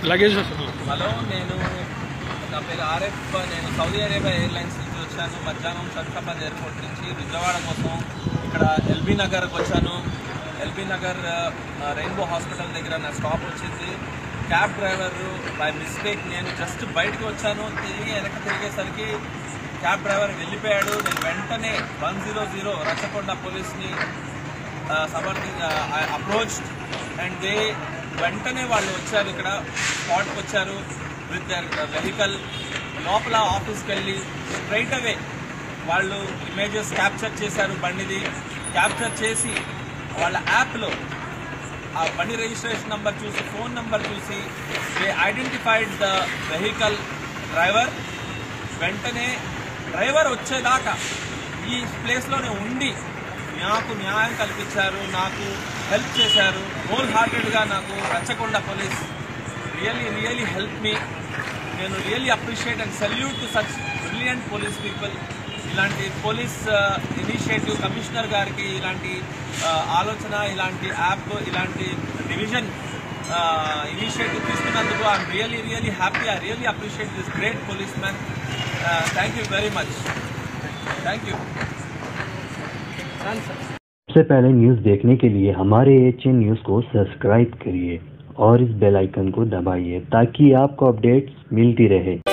luggage అసలు hello నేను నా పేరు ఆర్ఎఫ్ నేను సౌదీ అరేబియా ఎయిర్లైన్స్ నుంచి వచ్చాను మధ్యాహ్నం శంషాబాద్ ఎయిర్పోర్ట్ నుంచి విజయవాడ కోసం ఇక్కడ ఎల్బీ నగర్కి వచ్చాను ఎల్బీ నగర్ ఆ, రెయిన్బో హాస్పిటల్ దగ్గర నా స్టాప్ వచ్చింది క్యాబ్ డ్రైవర్ బై మిస్టేక్ నేను జస్ట్ బయటకు వచ్చాను తిరిగి వెనక తిరిగేసరికి క్యాబ్ డ్రైవర్ వెళ్ళిపోయాడు నేను వెంటనే వన్ జీరో జీరో రచ్చకొండ పోలీస్ని సమర్థి అప్రోచ్ అండ్ దే వెంటనే వాళ్ళు వచ్చారు ఇక్కడ స్పాట్కి వచ్చారు విత్ దర్ వెహికల్ లోపల ఆఫీస్కి వెళ్ళి స్ట్రైట్ అవే వాళ్ళు ఇమేజెస్ క్యాప్చర్ చేశారు బండిది క్యాప్చర్ చేసి వాళ్ళ యాప్లో ఆ బండి రిజిస్ట్రేషన్ నంబర్ చూసి ఫోన్ నంబర్ చూసి they identified the vehicle driver వెంటనే డ్రైవర్ వచ్చేదాకా ఈ ప్లేస్లోనే ఉండి నాకు న్యాయం కల్పించారు నాకు హెల్ప్ చేశారు హోల్ హార్టెడ్గా నాకు Rachakonda police really really help me నేను really appreciate and salute to such brilliant police people ఇలాంటి పోలీస్ ఇనిషియేటివ్ కమిషనర్ గారికి ఇలాంటి ఆ, ఆలోచన ఇలాంటి యాప్ ఇలాంటి డివిజన్ ఇనిషియేటివ్ తీసుకున్నందుకు I'm really really happy I really appreciate this great police man thank you very much thank you सबसे पहले न्यूज़ देखने के लिए हमारे एच न्यूज़ को सब्सक्राइब करिए और इस बेल आइकन को दबाइए ताकि आपको अपडेट्स मिलती रहे